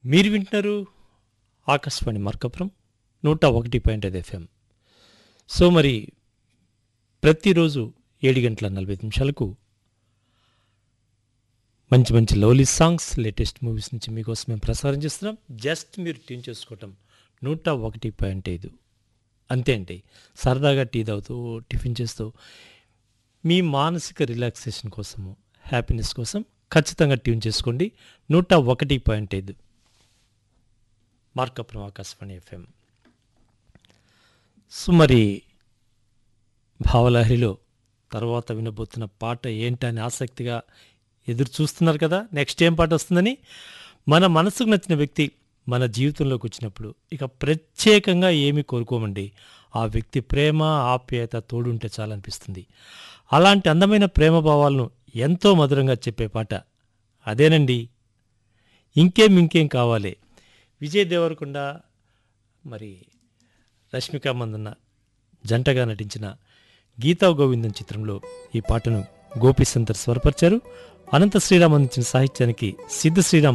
మీరు వింటున్నారు ఆకాశవాణి మార్కపురం నూట ఒకటి పాయింట్ ఐదు ఎఫ్ఎం సో మరి ప్రతిరోజు ఏడు గంటల నలభై ఐదు నిమిషాలకు మంచి మంచి లవ్లీ సాంగ్స్ లేటెస్ట్ మూవీస్ నుంచి మీకోసం మేము ప్రసారం చేస్తున్నాం జస్ట్ మీరు ట్యూన్ చేసుకోవటం నూట ఒకటి పాయింట్ ఐదు అంతే అండి సరదాగా టీ తాగుతూ టిఫిన్ చేస్తూ మీ మానసిక రిలాక్సేషన్ కోసము హ్యాపీనెస్ కోసం ఖచ్చితంగా ట్యూన్ చేసుకోండి నూట ఒకటి పాయింట్ ఐదు మార్కపురం ఆకాశవాణి ఎఫ్ఎం సో మరి భావలహరిలో తర్వాత వినబోతున్న పాట ఏంటని ఆసక్తిగా ఎదురు చూస్తున్నారు కదా నెక్స్ట్ ఏం పాట వస్తుందని మన మనసుకు నచ్చిన వ్యక్తి మన జీవితంలోకి వచ్చినప్పుడు ఇక ప్రత్యేకంగా ఏమీ కోరుకోమండి ఆ వ్యక్తి ప్రేమ ఆప్యాయత తోడుంటే చాలనిపిస్తుంది అలాంటి అందమైన ప్రేమ భావాలను ఎంతో మధురంగా చెప్పే పాట అదేనండి ఇంకేం ఇంకేం కావాలి విజయ్ దేవరకొండ మరి రష్మిక మందన్న జంటగా నటించిన గీతా గోవిందం చిత్రంలో ఈ పాటను గోపి సంతర్ స్వరపరిచారు అనంత శ్రీరామ్ అందించిన సాహిత్యానికి సిద్ధ శ్రీరామ్